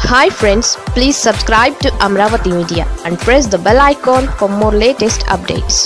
hi friends please subscribe to Amaravati media and press the bell icon for more latest updates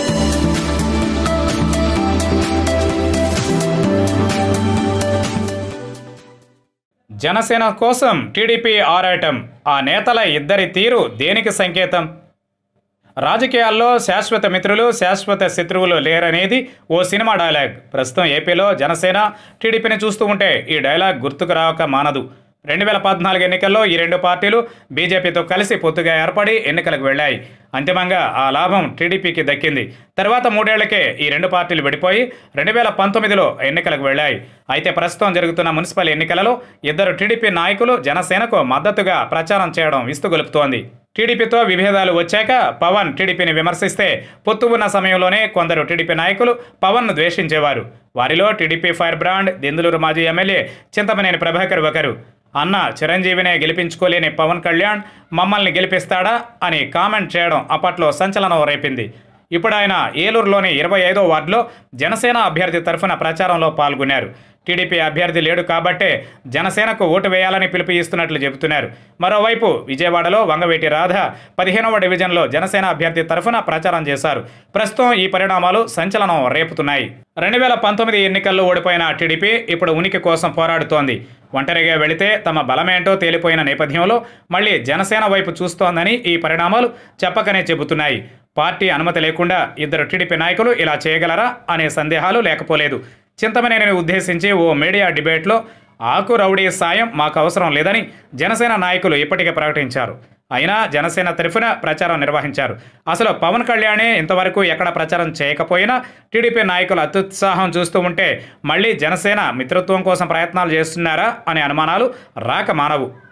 Janasena కోసం TDP ఆరాటం ఆ నేతల ఇద్దరి తీరు దేనికి సంకేతం రాజకీయాల్లో శాశ్వత మిత్రులు శాశ్వత శత్రువులు లేరనేది ఓ సినిమా డైలాగ్ ప్రస్తుతం ఏపీలో జనసేన టీడీపీని చూస్తూ ఉంటే ఈ డైలాగ్ గుర్తుకు రాక మానదు రెండు వేల పద్నాలుగు ఎన్నికల్లో ఈ రెండు పార్టీలు బీజేపీతో కలిసి పొత్తుగా ఏర్పడి ఎన్నికలకు వెళ్ళాయి అంతిమంగా ఆ లాభం టీడీపీకి దక్కింది తర్వాత మూడేళ్లకే ఈ రెండు పార్టీలు విడిపోయి రెండు వేల పంతొమ్మిదిలో ఎన్నికలకు వెళ్ళాయి అయితే ప్రస్తుతం జరుగుతున్న మున్సిపల్ ఎన్నికలలో ఇద్దరు టీడీపీ నాయకులు జనసేనకు మద్దతుగా ప్రచారం చేయడం విస్తుగొలుపుతోంది టీడీపీతో విభేదాలు వచ్చాక పవన్ టీడీపీని విమర్శిస్తే పొత్తు ఉన్న సమయంలోనే కొందరు టీడీపీ నాయకులు పవన్ను ద్వేషించేవారు వారిలో టీడీపీ ఫైర్ బ్రాండ్ దెందులూరు మాజీ ఎమ్మెల్యే చింతమనేని ప్రభాకర్ ఒకరు అన్న చిరంజీవినే గెలిపించుకోలేని పవన్ కళ్యాణ్ మమ్మల్ని గెలిపిస్తాడా అని కామెంట్ చేయడం అప్పట్లో సంచలనం రేపింది ఇప్పుడు ఆయన ఏలూరులోని ఇరవై ఐదో వార్డులో జనసేన అభ్యర్థి తరఫున ప్రచారంలో పాల్గొన్నారు టీడీపీ అభ్యర్థి లేడు కాబట్టే జనసేనకు ఓటు వేయాలని పిలుపు ఇస్తున్నట్లు చెబుతున్నారు మరోవైపు విజయవాడలో వంగవేటి రాధ పదిహేనవ డివిజన్లో జనసేన అభ్యర్థి తరఫున ప్రచారం చేశారు ప్రస్తుతం ఈ పరిణామాలు సంచలనం రేపుతున్నాయి రెండు వేల పంతొమ్మిది ఎన్నికల్లో ఓడిపోయిన టీడీపీ ఇప్పుడు ఉనికి కోసం పోరాడుతోంది ఒంటరిగా వెళితే తమ బలమేంటో తేలిపోయిన నేపథ్యంలో మళ్ళీ జనసేన వైపు చూస్తోందని ఈ పరిణామాలు చెప్పకనే చెబుతున్నాయి పార్టీ అనుమతి లేకుండా ఇద్దరు టీడీపీ నాయకులు ఇలా చేయగలరా అనే సందేహాలు లేకపోలేదు చింతమనేనిని ఉద్దేశించి ఓ మీడియా డిబేట్లో ఆకు రౌడీ సాయం మాకు అవసరం లేదని జనసేన నాయకులు ఇప్పటికే ప్రకటించారు అయినా జనసేన తరఫున ప్రచారం నిర్వహించారు అసలు పవన్ కళ్యాణే ఇంతవరకు ఎక్కడ ప్రచారం చేయకపోయినా టీడీపీ నాయకుల అత్యుత్సాహం చూస్తూ ఉంటే మళ్ళీ జనసేన మిత్రత్వం కోసం ప్రయత్నాలు చేస్తున్నారా అనే అనుమానాలు రాక మానవు